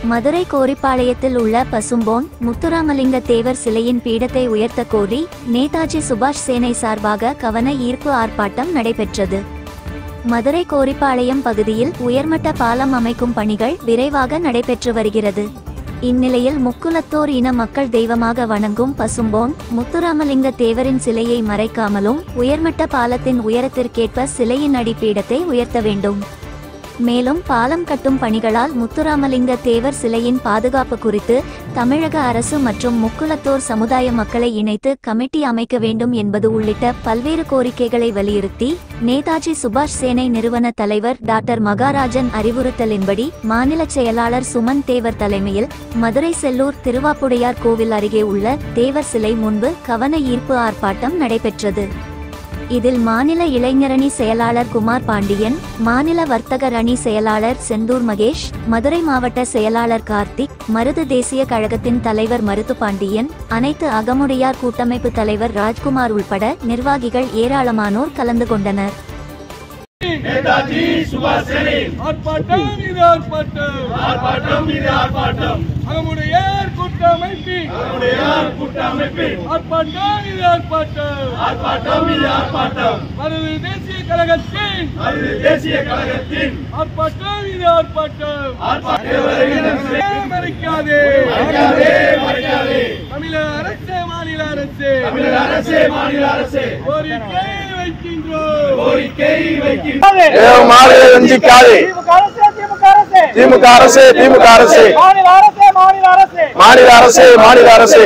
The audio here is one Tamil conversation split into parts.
மதுரை கோரிப்பாளையத்தில் உள்ள பசும்போன் முத்துராமலிங்க தேவர் சிலையின் பீடத்தை உயர்த்த கோரி நேதாஜி சுபாஷ் சேனை சார்பாக கவன ஈர்ப்பு ஆர்ப்பாட்டம் நடைபெற்றது மதுரை கோரிப்பாளையம் பகுதியில் உயர்மட்ட பாலம் அமைக்கும் பணிகள் விரைவாக நடைபெற்று வருகிறது இந்நிலையில் முக்குலத்தோர் இன மக்கள் தெய்வமாக வணங்கும் பசும்போன் முத்துராமலிங்க தேவரின் சிலையை மறைக்காமலும் உயர்மட்ட பாலத்தின் உயரத்திற்கேற்ப சிலையின் அடிப்பீடத்தை உயர்த்த வேண்டும் மேலும் பாலம் கட்டும் பணிகளால் முத்துராமலிங்க தேவர் சிலையின் பாதுகாப்பு குறித்து தமிழக அரசு மற்றும் முக்குலத்தோர் சமுதாய மக்களை இணைத்து கமிட்டி அமைக்க வேண்டும் என்பது உள்ளிட்ட பல்வேறு கோரிக்கைகளை வலியுறுத்தி நேதாஜி சுபாஷ் சேனை நிறுவன தலைவர் டாக்டர் மகாராஜன் அறிவுறுத்தலின்படி மாநில செயலாளர் சுமன் தேவர் தலைமையில் மதுரை செல்லூர் திருவாப்புடையார் கோவில் அருகே உள்ள தேவர் சிலை முன்பு கவன ஈர்ப்பு ஆர்ப்பாட்டம் நடைபெற்றது இதில் மாநில இளைஞரணி செயலாளர் குமார் பாண்டியன் மாநில வர்த்தகர் அணி செயலாளர் செந்தூர் மகேஷ் மதுரை மாவட்ட செயலாளர் கார்த்திக் மருது தேசிய கழகத்தின் தலைவர் மருது பாண்டியன் அனைத்து அகமுடையார் கூட்டமைப்பு தலைவர் ராஜ்குமார் உள்பட நிர்வாகிகள் ஏராளமானோர் கலந்து கொண்டனர் நேதாஜி சுபாஷ் சேனை ஆர்ப்பாட்டம் இது ஆர்ப்பாட்டம் ஆர்ப்பாட்டம் இது ஆர்ப்பாட்டம் அகமுடையார் கூட்டமைப்பின் நம்முடையார் கூட்டமைப்பின் ஆர்ப்பாட்டம் இது ஆர்ப்பாட்டம் ஆர்ப்பாட்டம் இது ஆர்ப்பாட்டம் மருது தேசிய கழகத்தின் அது தேசிய கழகத்தின் ஆர்ப்பாட்டம் இது ஆர்ப்பாட்டம் ஆர்ப்பாட்டம் மறைக்காதே மறைக்காதே மறைக்காதே தமிழக அரசு மாநில அரசு தமிழக அரசே மாநில அரசே கோரிக்கை வைக்கின்றோம் கோரிக்கை வைக்கின்றோம் மாநில வஞ்சிக்காதே திமுக அரசு திமுக அரசு மாநில அரசு மாநில அரசு மாநில அரசு மாநில அரசு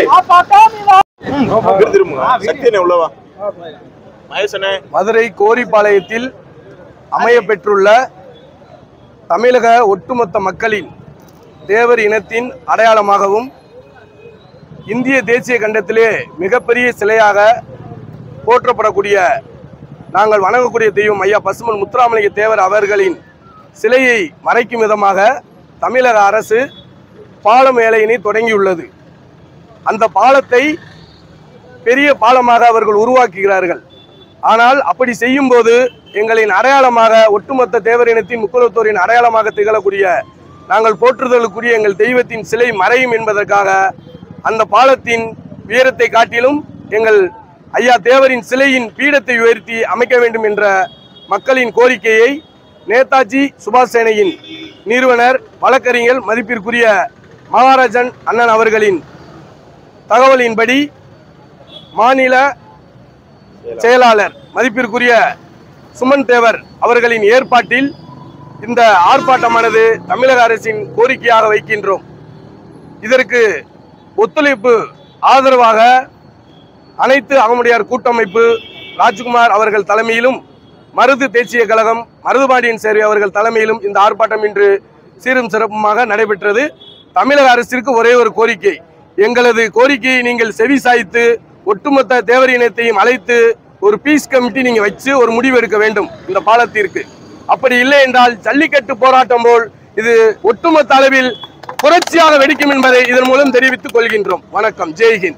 மதுரை கோரிப்பாளையத்தில் அமைய பெற்றுள்ள தமிழக ஒட்டுமொத்த மக்களின் தேவர் இனத்தின் அடையாளமாகவும் இந்திய தேசிய கண்டத்திலே மிகப்பெரிய சிலையாக போற்றப்படக்கூடிய நாங்கள் வணங்கக்கூடிய தெய்வம் ஐயா பசுமன் முத்துராமலிங்க தேவர் அவர்களின் சிலையை மறைக்கும் விதமாக தமிழக அரசு பாலம் வேலையினை தொடங்கியுள்ளது அந்த பாலத்தை பெரிய பாலமாக அவர்கள் உருவாக்குகிறார்கள் ஆனால் அப்படி செய்யும்போது எங்களின் அடையாளமாக ஒட்டுமொத்த தேவரினத்தின் முக்குலத்தோரின் அடையாளமாக திகழக்கூடிய நாங்கள் போற்றுதலுக்குரிய எங்கள் தெய்வத்தின் சிலை மறையும் என்பதற்காக அந்த பாலத்தின் உயரத்தை காட்டிலும் எங்கள் ஐயா தேவரின் சிலையின் பீடத்தை உயர்த்தி அமைக்க வேண்டும் என்ற மக்களின் கோரிக்கையை நேதாஜி சுபாஷ் சேனையின் நிறுவனர் வழக்கறிஞர் மதிப்பிற்குரிய மகாராஜன் அண்ணன் அவர்களின் தகவலின்படி மாநில செயலாளர் மதிப்பிற்குரிய சுமன் தேவர் அவர்களின் ஏற்பாட்டில் இந்த ஆர்ப்பாட்டமானது தமிழக அரசின் கோரிக்கையாக வைக்கின்றோம் இதற்கு ஒத்துழைப்பு ஆதரவாக அனைத்து அகமுடையார் கூட்டமைப்பு ராஜ்குமார் அவர்கள் தலைமையிலும் மருது தேசிய கழகம் மருதுபாண்டியன் சேர்வை அவர்கள் தலைமையிலும் இந்த ஆர்ப்பாட்டம் இன்று சீரும் சிறப்புமாக நடைபெற்றது தமிழக அரசிற்கு ஒரே ஒரு கோரிக்கை எங்களது கோரிக்கையை நீங்கள் செவி சாய்த்து ஒட்டுமொத்த தேவர் இனத்தையும் அழைத்து ஒரு பீஸ் கமிட்டி நீங்க வச்சு ஒரு முடிவு எடுக்க வேண்டும் இந்த பாலத்திற்கு அப்படி இல்லை என்றால் ஜல்லிக்கட்டு போராட்டம் போல் இது ஒட்டுமொத்த அளவில் புரட்சியாக வெடிக்கும் என்பதை இதன் மூலம் தெரிவித்துக் கொள்கின்றோம் வணக்கம் ஜெய்ஹிந்த்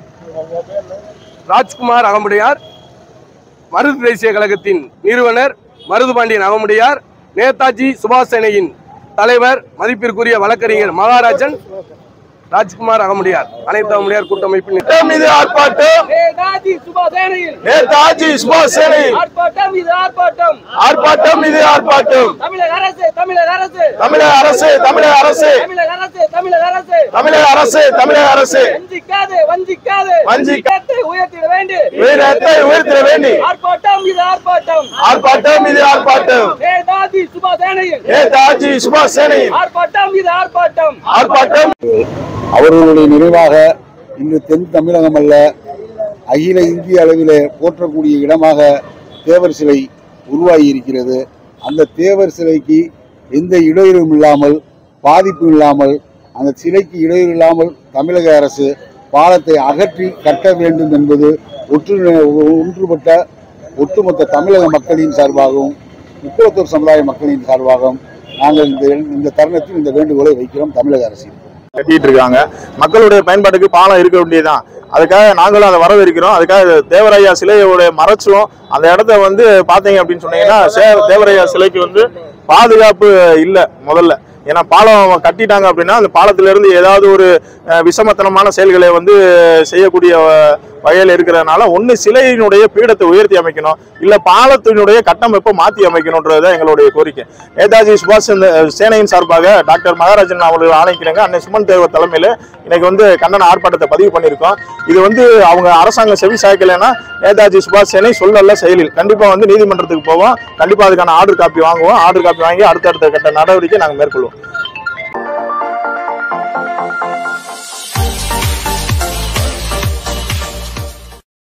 ராஜ்குமார் அகமுடையார் மருது தேசிய கழகத்தின் நிறுவனர் மருதுபாண்டியன் அகமுடையார் நேதாஜி சுபாஷ் சேனையின் தலைவர் மதிப்பிற்குரிய வழக்கறிஞர் மகாராஜன் ராஜ்குமார் அகமுடையார் அனைத்து அகமுடையார் கூட்டமைப்பின் திட்டம் இது ஆர்ப்பாட்டம் நேதாஜி சுபாசேனையில் நேதாஜி சுபாஷ் சேனை ஆர்ப்பாட்டம் இது ஆர்ப்பாட்டம் ஆர்ப்பாட்டம் இது ஆர்ப்பாட்டம் தமிழக அரசு தமிழக அரசு தமிழக அரசு தமிழக அரசு தமிழக அரசு தமிழக அரசு தமிழக அரசு தமிழக அரசு வஞ்சிக்காது வஞ்சிக்காது வஞ்சிக்க- உயர்த்திட வேண்டி உயிரத்தை உயர்த்திட வேண்டி ஆர்ப்பாட்டம் இது ஆர்ப்பாட்டம் ஆர்ப்பாட்டம் இது ஆர்ப்பாட்டம் நேதாஜி சுபாசேனையில் நேதாஜி சுபாஷ் சேனையின் ஆர்ப்பாட்டம் இது ஆர்ப்பாட்டம் ஆர்ப்பாட்டம் அவர்களுடைய நினைவாக இன்று தென் தமிழகம் அல்ல அகில இந்திய அளவிலே போற்றக்கூடிய இடமாக தேவர் சிலை உருவாகி இருக்கிறது அந்த தேவர் சிலைக்கு எந்த இடையூறும் இல்லாமல் பாதிப்பும் இல்லாமல் அந்த சிலைக்கு இடையூறு இல்லாமல் தமிழக அரசு பாலத்தை அகற்றி கட்ட வேண்டும் என்பது ஒற்று ஒன்றுபட்ட ஒட்டுமொத்த தமிழக மக்களின் சார்பாகவும் முக்குளத்தூர் சமுதாய மக்களின் சார்பாகவும் நாங்கள் இந்த இந்த தருணத்தில் இந்த வேண்டுகோளை வைக்கிறோம் தமிழக அரசின் கட்டிட்டு இருக்காங்க மக்களுடைய பயன்பாட்டுக்கு பாலம் இருக்க வேண்டியதுதான் அதுக்காக நாங்களும் அதை வரவேற்கிறோம் அதுக்காக தேவரையா சிலையோட மறைச்சும் அந்த இடத்த வந்து பாத்தீங்க அப்படின்னு சொன்னீங்கன்னா சே- தேவரையா சிலைக்கு வந்து பாதுகாப்பு இல்லை முதல்ல ஏன்னா பாலம் கட்டிட்டாங்க அப்படின்னா அந்த பாலத்துல இருந்து ஏதாவது ஒரு அஹ், விஷமத்தனமான செயல்களை வந்து செய்யக்கூடிய அஹ், வகையில் இருக்கிறதுனால ஒன்று சிலையினுடைய பீடத்தை உயர்த்தி அமைக்கணும் இல்லை பாலத்தினுடைய கட்டமைப்பை மாற்றி அமைக்கணுன்றது தான் எங்களுடைய கோரிக்கை நேதாஜி சுபாஷ் சந்திர சேனையின் சார்பாக டாக்டர் மகாராஜன் அவர்கள் ஆணைக்கிறாங்க அண்ணன் சுமன் தேவர் தலைமையில் இன்னைக்கு வந்து கண்டன ஆர்ப்பாட்டத்தை பதிவு பண்ணியிருக்கோம் இது வந்து அவங்க அரசாங்கம் செவி சாய்க்கலைன்னா நேதாஜி சுபாஷ் சேனை சொல்லல செயலில் கண்டிப்பாக வந்து நீதிமன்றத்துக்கு போவோம் கண்டிப்பாக அதுக்கான ஆர்டர் காப்பி வாங்குவோம் ஆர்டர் காப்பி வாங்கி அடுத்தடுத்த கட்ட நடவடிக்கை நாங்கள் மேற்கொள்வோம்